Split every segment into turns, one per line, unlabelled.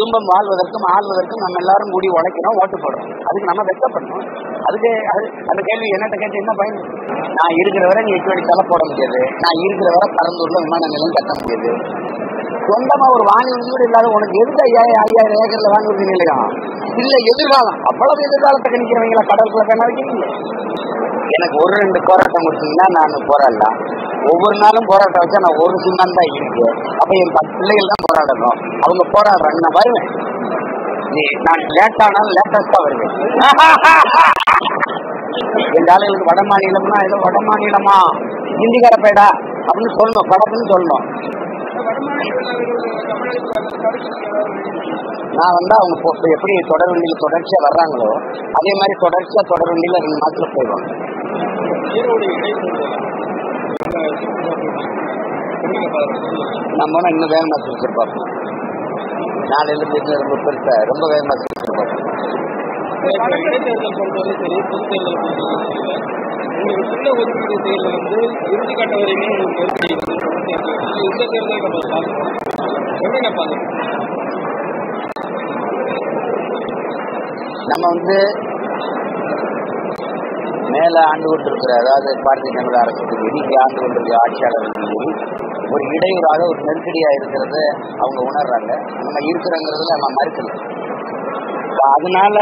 குடும்பம் வாழ்வதற்கும் ஆள்வதற்கும் நம்ம எல்லாரும் கூடி உழைக்கிறோம் ஓட்டு போடுறோம் அதுக்கு நம்ம வெக்கப்படணும் அதுக்கு அது அந்த கேள்வி என்னட்ட கேட்டு என்ன பயன் நான் இருக்கிற வரை நீ எட்டு வழி தலை போட முடியாது நான் இருக்கிற வரை பரந்தூர்ல விமான நிலையம் கட்ட முடியாது சொந்தமா ஒரு வானொலி வீடு இல்லாத உனக்கு எதுக்கு ஐயாயிரம் ஐயாயிரம் ஏக்கர்ல வானொலி நிலையம் இல்ல எதிர்காலம் அவ்வளவு எதிர்காலத்தை கணிக்கிறவங்களா கடற்குள்ள வேணா வைக்கிறீங்க எனக்கு ஒரு ரெண்டு போராட்டம் கொடுத்தீங்கன்னா நான் போராடலாம் ஒவ்வொரு நாளும் போராட்டம் வச்சா நான் ஒரு சின்னம் தான் இருக்கு அப்ப என் பத்து பிள்ளைகள் தான் போராடணும் அவங்க போராடுறாங்க நான் வருவேன் நீ நான் லேட் ஆனாலும் லேட்டஸ்டா வருவேன் எங்க ஆளுகளுக்கு வட மாநிலம்னா ஏதோ வட மாநிலமா ஹிந்திக்கார பேடா அப்படின்னு சொல்லணும் படத்துன்னு சொல்லணும் நான் வந்து அவங்க இப்போ எப்படி தொடர் வண்டியில தொடர்ச்சியா வர்றாங்களோ அதே மாதிரி தொடர்ச்சியா தொடர் வண்டியில ரெண்டு மாசத்துல போயிடுவாங்க நம்ம வேணா இன்னும் வேகமா பிரிச்சிருப்போம் நாளையில இருந்து ரொம்ப பெருசா ரொம்ப வேகமா பிரிச்சிருப்போம்
இடைத்தேர்தல் சொல்றது சரி பொது தேர்தல் சொல்றது சரி உங்களுக்கு சின்ன ஒதுக்கீடு தேர்தல் வந்து இறுதி கட்ட வரையுமே உங்களுக்கு நெருக்கடி இருக்குது. இந்த தேர்தல் நம்ம பார்க்கணும் என்னென்ன பார்க்கணும்
நம்ம வந்து மேல ஆண்டு கொண்டிருக்கிற அதாவது பாரதிய ஜனதா அரசுக்கு விதிக்கு ஆண்டு கொண்டிருக்கிற ஆட்சியாளர்களுக்கு மீறி ஒரு இடையூறாக ஒரு நெருக்கடியா இருக்கிறத அவங்க உணர்றாங்க நம்ம இருக்கிறோங்கிறதுல நம்ம மறுக்கல இப்ப அதனால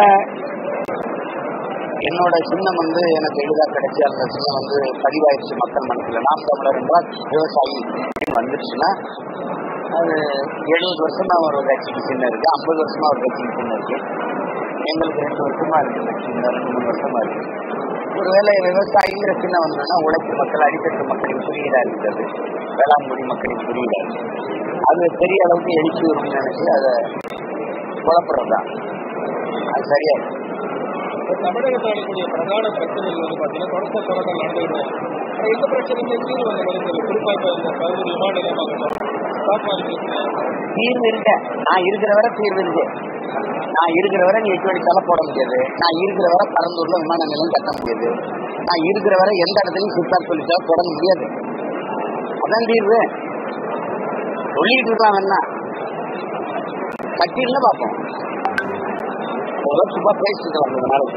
என்னோட சின்னம் வந்து எனக்கு எளிதாக கிடைச்சி அந்த சின்னம் வந்து பதிவாயிருச்சு மக்கள் மனசுல நாம் தமிழர் என்றால் விவசாயி அப்படின்னு வந்துருச்சுன்னா அது எழுபது வருஷமா ஒரு கட்சிக்கு சின்னம் இருக்கு ஐம்பது வருஷமா ஒரு கட்சிக்கு சின்னம் இருக்கு எங்களுக்கு ரெண்டு வருஷமா இருக்கு இந்த ரெண்டு மூணு வருஷமா இருக்கு ஒருவேளை விவசாயிங்கிற சின்ன வந்தோம்னா உழைப்பு மக்கள் அடித்தட்டு மக்களின் புரியுதா இருக்கிறது வேளாண்மொழி மக்களின் புரியுதா அது பெரிய அளவுக்கு எழுச்சி வரும்னு நினைச்சு அதை குழப்புறதுதான் அது சரியா இருக்கு.
இப்போ தமிழகத்தில் இருக்கக்கூடிய பிரதான பிரச்சனைகள் வந்து பார்த்தீங்கன்னா தொடக்க போராட்டம் நடந்துகிட்டு இருக்கு. ஆனா எந்த பிரச்சனையுமே தீர்வு வந்த மாதிரி குறிப்பாக இப்போ இந்த பகுதி விமான நிலையமாகட்டும் ஸ்டாக் மார்க்கெட்
தீர்வு இருக்க நான் இருக்கிற வரை தீர்வு இருக்கு நான் இருக்கிற வரை நீ எட்டு வழி தலை போட முடியாது நான் இருக்கிற வரை பரந்தூர்ல விமான நிலையம் கட்ட முடியாது நான் இருக்கிற வரை எந்த இடத்துலையும் சித்தார் சொல்லிட்டா தொடங்க முடியாது அதான் தீர்வு சொல்லிட்டு இருக்கலாம் வேணா கட்டில பார்ப்போம் ஒரு சும்மா பேசிட்டு இருக்கலாம் கொஞ்ச நாளைக்கு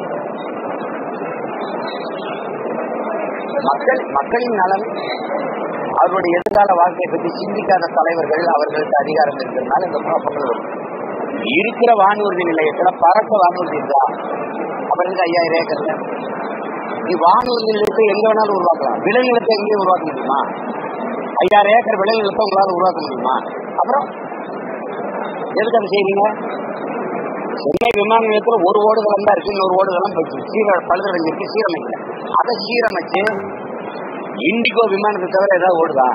மக்கள் மக்களின் நலன் அவருடைய எதிர்கால வாழ்க்கையை பற்றி சிந்திக்காத தலைவர்கள் அவர்களுக்கு அதிகாரம் இருக்கிறதுனால இந்த குழப்பங்கள் வரும் இருக்கிற வானூர்தி நிலையத்துல பறக்க வானூர்தி இருக்கா அப்புறம் இருந்து ஐயாயிரம் ஏக்கர்ல நீ வானூர்தி நிலையத்தை எங்க வேணாலும் உருவாக்கலாம் விளைநிலத்தை எங்கேயும் உருவாக்க முடியுமா ஐயாயிரம் ஏக்கர் விளைநிலத்தை உங்களால உருவாக்க முடியுமா அப்புறம் எதுக்கு அதை செய்றீங்க சென்னை விமான நிலையத்துல ஒரு ஓடுதளம் தான் இருக்கு இன்னொரு ஓடுதளம் போச்சு சீர பழுதடைஞ்சிருக்கு சீரமைக்கல அதை சீரமைச்சு இண்டிகோ விமானத்தை தவிர ஏதாவது ஓடுதா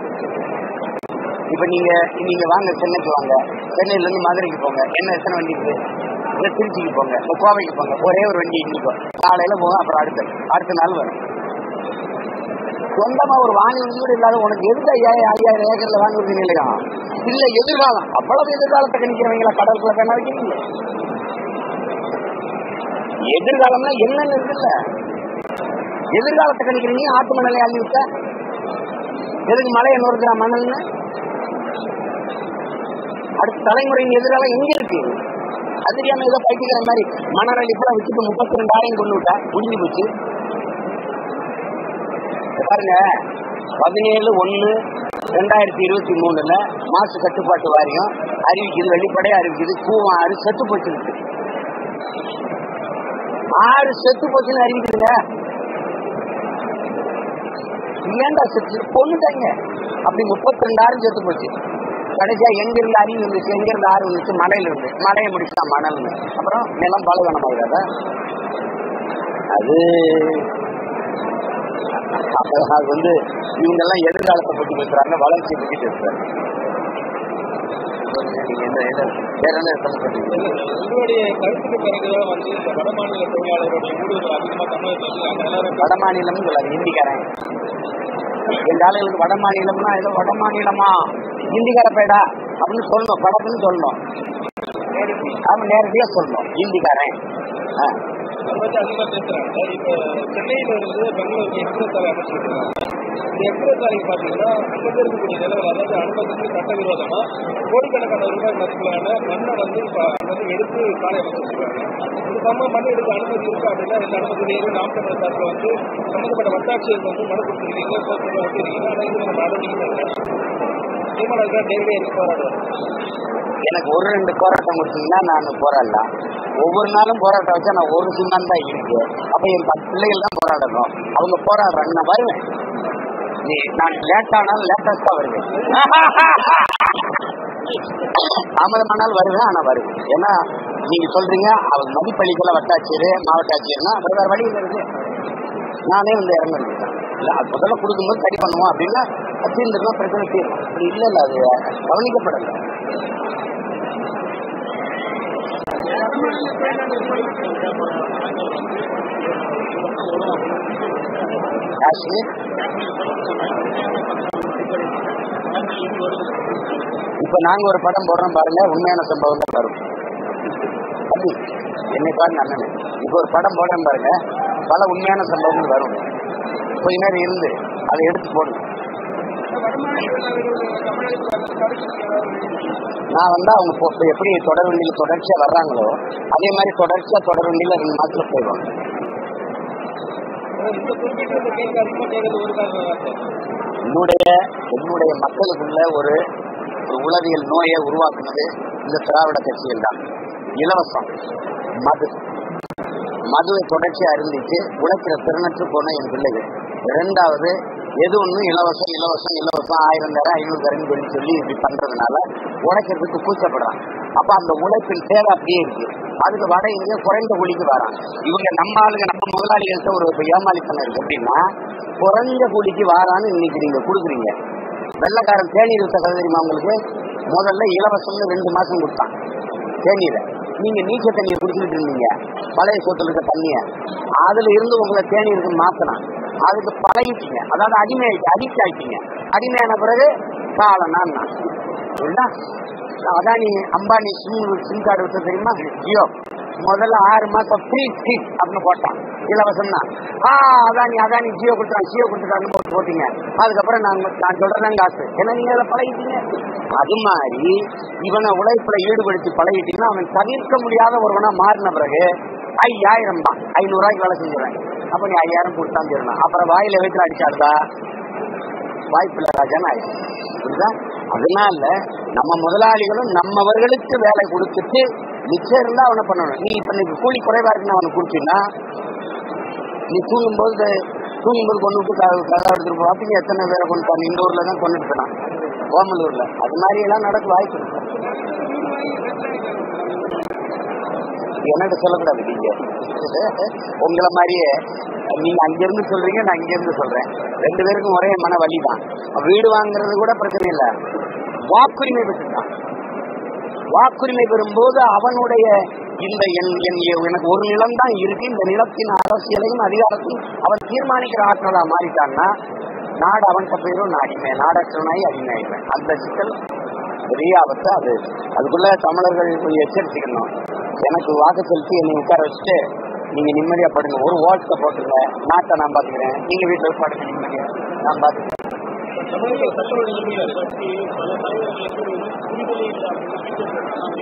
இப்ப நீங்க நீங்க வாங்க சென்னைக்கு வாங்க சென்னையில இருந்து மதுரைக்கு போங்க என்ன எத்தனை வண்டி இருக்கு இல்ல திருச்சிக்கு போங்க இல்ல கோவைக்கு போங்க ஒரே ஒரு வண்டி இண்டிகோ காலையில போங்க அப்புறம் அடுத்த அடுத்த நாள் வரும் சொந்தமா ஒரு வானொலி வீடு இல்லாத உனக்கு எதுக்கு ஐயாயிரம் ஐயாயிரம் ஏக்கர்ல வானொலி நிலையம் இல்ல எதிர்காலம் அவ்வளவு எதிர்காலத்தை கணிக்கிறவங்களா கடற்குள்ள வேணா வைக்கிறீங்க எதிர்காலம்னா என்னன்னு இருக்குல்ல எதிர்காலத்தை கணிக்கிறீங்க ஆத்து மணலை அள்ளி விட்ட எதுக்கு மலையை நொறுக்கிற மணல்னு அடுத்த தலைமுறையின் எதிர்காலம் எங்க இருக்கு அது தெரியாம ஏதோ பைத்திக்கிற மாதிரி மணல் அள்ளி வச்சுட்டு முப்பத்தி ரெண்டாயிரம் கொண்டு விட்டா முடிஞ்சு போச்சு பாருங்க பதினேழு ஒண்ணு ரெண்டாயிரத்தி இருபத்தி மூணுல மாசு கட்டுப்பாட்டு வாரியம் அறிவிக்குது வெளிப்படையா அறிவிக்குது கூவம் ஆறு செத்து போச்சு ஆறு செத்து போச்சுன்னு அறிவிக்குதுங்க ஏன்டா செத்து கொண்டுட்டாங்க அப்படி முப்பத்தி ரெண்டாயிரம் செத்து போச்சு கடைசியா எங்க இருந்து அறிவு இருந்துச்சு எங்க இருந்து ஆறு இருந்துச்சு மலையில இருந்து மலையை முடிச்சுட்டா மணல் அப்புறம் நிலம் பலவீனமாகிறதா அது அப்ப அது வந்து இவங்க எல்லாம் எதிர்காலத்தை பத்தி பேசுறாங்க வளர்ச்சியை பத்தி பேசுறாங்க நீங்க என்ன என்ன வேற என்ன சம்பந்தப்பட்டீங்க
உங்களுடைய கருத்துக்கு பிறகுதான் வந்து இந்த வட மாநில தொழிலாளர்களுடைய ஊடுருவல் அதிகமா தமிழகத்தில் இருக்கு அங்க எல்லாரும்
வட மாநிலம்னு சொல்லாது ஹிந்திக்காரன் எங்க ஆளுகளுக்கு வட மாநிலம்னா ஏதோ வட மாநிலமா ஹிந்திக்கார பேடா அப்படின்னு சொல்லணும் படத்துன்னு சொல்லணும் ஆமா நேரடியா சொல்லணும் ஹிந்திக்காரன் ஆ.
அதை பத்தி அதிகமா பேசுறாங்க இப்ப சென்னையில இருந்து பெங்களூருக்கு எக்ஸ்பிரஸ் சாலை அமைச்சிருக்காங்க இந்த எக்ஸ்பிரஸ் சாலைக்கு பார்த்தீங்கன்னா அங்கே இருக்கக்கூடிய நிலவரம் அதாவது அனுமதிக்கு சட்டவிரோதமா கோடிக்கணக்கான ரூபாய் மதிப்பிலான மண்ணை வந்து இப்போ அங்கே வந்து எடுத்து சாலை அமைச்சிருக்காங்க இது சம்பவம் மண் எடுக்க அனுமதி இருக்கு அப்படின்னா இந்த அனுமதி நேரு நாம் தமிழர் சார்பில் வந்து சம்மந்தப்பட்ட வட்டாட்சியருக்கு வந்து மனு கொடுத்துருக்கீங்க கோர்ட்டில் வச்சிருக்கீங்க ஆனால் இது நம்ம நடவடிக்கை நியமனங்கள் நேரடியாக இருக்கு போராடுவாங்க
எனக்கு ஒரு ரெண்டு போராட்டம் கொடுத்தீங்கன்னா நான் போராடலாம் ஒவ்வொரு நாளும் போராட்டம் வச்சா நான் ஒரு சின்னம் தான் இருக்கு அப்ப என் பத்து பிள்ளைகள் தான் போராடணும் அவங்க போராடுறாங்க நான் வருவேன் நீ நான் லேட் ஆனாலும் லேட்டஸ்டா வருவேன் தாமதமானாலும் வருவேன் ஆனா வருவேன் ஏன்னா நீங்க சொல்றீங்க அவர் மதிப்பளிக்கல வட்டாட்சியர் மாவட்ட ஆட்சியர்னா அப்புறம் வேற வழி இல்லை இருக்கு நானே வந்து இறங்கணும் இல்ல அது முதல்ல கொடுக்கும்போது சரி பண்ணுவோம் அப்படின்னா தீர்ந்துருக்கோம் பிரச்சனை தீரும் அப்படி இல்லை இல்ல அது கவனிக்கப்படலை காஷ்மீர் இப்ப நாங்க ஒரு படம் போடுறோம் பாருங்க உண்மையான சம்பவம் தான் வரும் தம்பி என்னை பாருங்க அண்ணன் இப்ப ஒரு படம் போடுறேன் பாருங்க பல உண்மையான சம்பவங்கள் வரும் கொஞ்ச நேரம் இருந்து அதை எடுத்து போடுங்க நான் வந்து அவங்க போ- இப்ப எப்படி தொடர் வண்டியில தொடர்ச்சியா வர்றாங்களோ அதே மாதிரி தொடர்ச்சியா தொடர் வண்டியில ரெண்டு மாசத்துல போயிடுவாங்க
இந்த குறிப்பிட்ட இந்த கேள்வி அதிகமாக கேட்கறது ஒரு காரணம் தான் சார்
என்னுடைய என்னுடைய மக்களுக்குள்ள ஒரு ஒரு உளவியல் நோயை உருவாக்குனது இந்த திராவிட கட்சிகள் தான் இலவசம் மது மதுவை தொடர்ச்சியா அருந்திட்டு உழைக்கிற திறனற்று போன என் பிள்ளைகள் இரண்டாவது எது ஒண்ணு இலவசம் இலவசம் இலவசம் ஆயிரம் தரம் ஐநூறு தரேன்னு சொல்லி சொல்லி இப்படி பண்றதுனால உழைக்கிறதுக்கு கூச்சப்படுறான் அப்ப அந்த உழைப்பின் தேவை அப்படியே இருக்கு அதுக்கு வட இங்க குறைந்த கூலிக்கு வரான் இவங்க நம்ம ஆளுங்க நம்ம முதலாளிகள்கிட்ட ஒரு இப்ப ஏமாளித்தனம் இருக்கு எப்படின்னா குறைஞ்ச கூலிக்கு வாரான்னு இன்னைக்கு நீங்க கொடுக்குறீங்க வெள்ளக்காரன் தேநீர் வித்த கதை தெரியுமா உங்களுக்கு முதல்ல இலவசம்னு ரெண்டு மாசம் கொடுத்தான் தேநீரை நீங்க நீச்ச தண்ணியை குடிச்சிட்டு இருந்தீங்க பழைய சோத்துல இருக்க தண்ணிய அதுல இருந்து உங்களை தேநீருக்கு மாத்தலாம் அதுக்கு பழகிட்டீங்க அதாவது அடிமை ஆயிட்டு அடிக்ட் ஆயிட்டீங்க அடிமையான பிறகு காலனா இல்ல Adani Ambani sim sim card விட்டு தெரியுமா ஜியோ முதல்ல ஆறு மாசம் ஃப்ரீ ஃப்ரீ அப்படின்னு போட்டான் இலவசம் தான் ஆ அதானி அதானி ஜியோ கொடுத்தான் ஜியோ கொடுத்துட்டாங்க போட்டு போட்டீங்க அதுக்கப்புறம் நான் நான் சொல்றேன் காசு ஏன்னா நீங்க அதில் பழகிட்டீங்க அது மாதிரி இவனை உழைப்புல ஈடுபடுத்தி பழகிட்டீங்கன்னா அவன் தவிர்க்க முடியாத ஒருவனா மாறின பிறகு ஐயாயிரம் தான் ஐநூறு ரூபாய்க்கு வேலை செஞ்சுறேன் அப்ப நீ ஐயாயிரம் கொடுத்தான் சொல்லணும் அப்புறம் வாயில வயிற்றுல அடிச்சாடுதா வாய்ப்பில்லை ராஜான்னு ஆயிடும் புரியுதா அதனால நம்ம முதலாளிகளும் நம்மவர்களுக்கு வேலை கொடுத்துட்டு மிச்சம் இருந்தா அவனை பண்ணணும் நீ இப்ப இன்னைக்கு கூலி குறைவா இருக்குன்னு அவனுக்கு கொடுத்தீங்கன்னா நீ தூங்கும்போது தூங்கும்போது கொண்டு விட்டு க- கதை எடுத்துட்டு பார்ப்பீங்க எத்தனை பேரை கொண்டு போன இந்த ஊர்ல தான் கொண்டுட்டு போனான் கோமலூர்ல அது மாதிரி எல்லாம் நடக்க வாய்ப்பு இருக்கு என்னட்டு சொல்லக்கூடாது நீங்க உங்களை மாதிரியே நீங்க அங்கிருந்து சொல்றீங்க நான் இங்கிருந்து சொல்றேன் ரெண்டு பேருக்கும் ஒரே மன வலி தான் வீடு வாங்குறது கூட பிரச்சனை இல்ல வாக்குரிமை பெற்றுட்டான் வாக்குரிமை பெறும்போது அவனுடைய இந்த என்- என் எனக்கு ஒரு நிலம் தான் இருக்கு இந்த நிலத்தின் அரசியலையும் அதிகாரத்தையும் அவன் தீர்மானிக்கிற ஆற்றலா மாறிட்டான்னா நாடு அவன் போயிடும் நான் அடிமை நாடற்றனாய் அடிமையாயிடுவேன் அந்த சிக்கல் பெரிய ஆபத்து அது அதுக்குள்ள தமிழர்கள் கொஞ்சம் எச்சரிச்சுக்கணும் எனக்கு வாக்கு செலுத்தி என்னை உட்கார வச்சுட்டு நீங்க நிம்மதியா படுங்க ஒரு ஓட்டை போட்டுருங்க நாட்டை நான் பாத்துக்கிறேன் நீங்க வீட்டுல படுங்க நிம்மதியா நான் பாத்துக்கிறேன்
தமிழக சட்ட ஒழுங்குமுறை பற்றி பல தலைவர்களுக்கு புரிதலே இல்லாமல்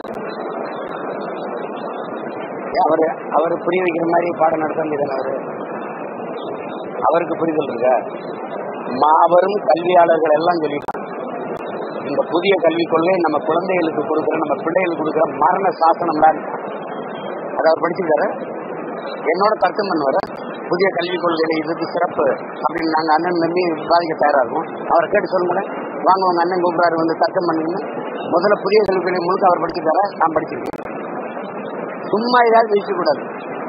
அவரு அவரு புரிய வைக்கிற மாதிரி பாடம் நடத்த வேண்டியதானே அவரு அவருக்கு புரிதல் இருக்கா மாபெரும் கல்வியாளர்கள் எல்லாம் சொல்லிட்டாங்க இந்த புதிய கல்விக் கொள்கை நம்ம குழந்தைகளுக்கு கொடுக்குற நம்ம பிள்ளைகளுக்கு கொடுக்குற மரண சாசனம் தான் அதை அவர் படிச்சிருக்காரு என்னோட தர்க்கம் பண்ணுவாரு புதிய கல்விக் கொள்கையில இதுக்கு சிறப்பு அப்படின்னு நாங்க அண்ணன் நம்பி விவாதிக்க தயாரா இருக்கும் அவரை கேட்டு சொல்லுங்க வாங்க உங்க அண்ணன் கூப்பிடாரு வந்து தர்க்கம் பண்ணுங்க முதல்ல புதிய கல்விக் கொள்கை முழுக்க அவர் படிச்சிருக்காரா நான் படிச்சிருக்கேன் சும்மா ஏதாவது பேசக்கூடாது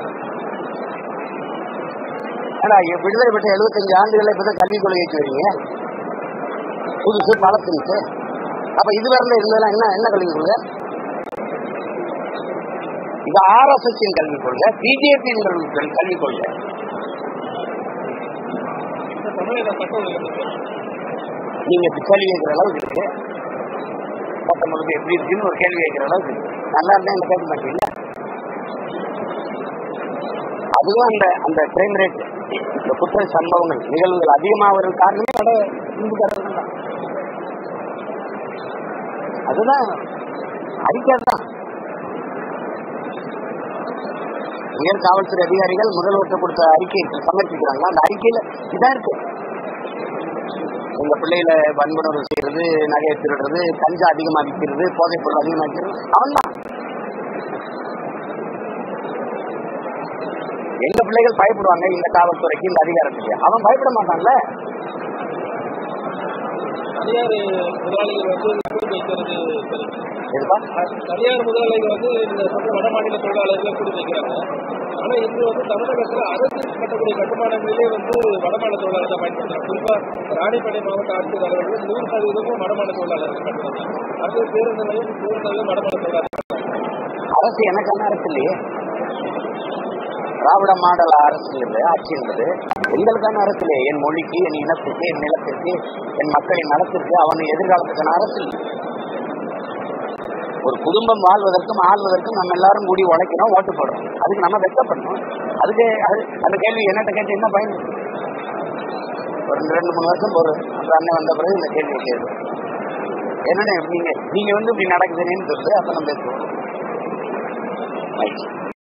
ஏன்னா இ- விடுதலை பெற்ற எழுபத்தஞ்சு ஆண்டுகளை இப்பதான் கல்விக் கொள்கைக்கு வரீங்க புதுசு பழசுனுச்சு அப்ப இது வரல இருந்ததெல்லாம் என்ன என்ன கல்விக் கொள்கை இது ஆர்எஸ்எஸ் கல்விக் கொள்கை பிஜேபி கல்விக் கொள்கை
இந்த தமிழக சட்ட ஒழுங்கு
நீங்க இப்படி கேள்வி கேட்கிற அளவுக்கு இருக்கு பத்தொன்பது எப்படி இருக்குன்னு ஒரு கேள்வி கேட்கிற அளவுக்கு இருக்கு நல்லா இருந்தா என்ன கேட்க மாட்டீங்களா அது பொதுவாக அந்த அந்த கிரைம் ரேட் இந்த குற்ற சம்பவங்கள் நிகழ்வுகள் அதிகமாகிறது காரணமே வட இந்துக்காரர்கள் தான் அதுதான் அறிக்கை தான் உயர் காவல்துறை அதிகாரிகள் முதல்வர்கிட்ட கொடுத்த அறிக்கை சமர்ப்பிக்கிறாங்க அந்த அறிக்கையில இதான் இருக்கு உங்க பிள்ளைகளை வன்புணர்வு செய்யறது நகையை திருடுறது கஞ்சா அதிகமா விற்கிறது போதைப் பொருள் அதிகமா விற்கிறது அவன் தான் எங்க பிள்ளைகள் பயப்படுவாங்க இந்த காவல்துறைக்கு இந்த அதிகாரத்துக்கு அவன் பயப்பட மாட்டான்ல
தனியார் முதலாளிகள் வந்து கூடி வைக்கிறது சரி
எதுப்பா
தனியார் முதலாளிகள் வந்து இந்த சொந்த வட மாநில தொழிலாளர்களை கூடி வைக்கிறாங்க ஆனா இன்று வந்து தமிழகத்துல அரசு கட்டக்கூடிய கட்டுமானங்களிலே வந்து வடமாநில தொழிலாளர் தான் பயன்படுத்துறாங்க குறிப்பா ராணிப்பேட்டை மாவட்ட ஆட்சியர் அலுவலர்கள் நூறு சதவீதமும் வடமாநில தொழிலாளர்கள் கட்டுறாங்க அது பேருந்து நிலையம் நூறு சதவீதம் வடமாநில தொழிலாளர்கள்
அரசு எனக்கான அரசு இல்லையே திராவிட மாடல் அரசு இல்லை ஆட்சி என்பது எங்களுக்கான அரசு இல்லையே என் மொழிக்கு என் இனத்துக்கு என் நிலத்திற்கு என் மக்களின் நலத்திற்கு அவன் எதிர்காலத்துக்கான அரசு இல்லை ஒரு குடும்பம் வாழ்வதற்கும் ஆள்வதற்கும் நம்ம எல்லாரும் கூடி உழைக்கணும் ஓட்டு போடுறோம் அதுக்கு நம்ம வெக்கப்படணும் அதுக்கு அது அந்த கேள்வி என்னட்ட கேட்டு என்ன பயன் ஒரு ரெண்டு ரெண்டு மூணு வருஷம் போறோம் அப்புறம் அண்ணன் வந்த பிறகு இந்த கேள்வி கேள்வி என்னண்ணே நீங்க நீங்க வந்து இப்படி நடக்குதுன்னு சொல்லுது அப்ப நம்ம பேசுவோம் Right.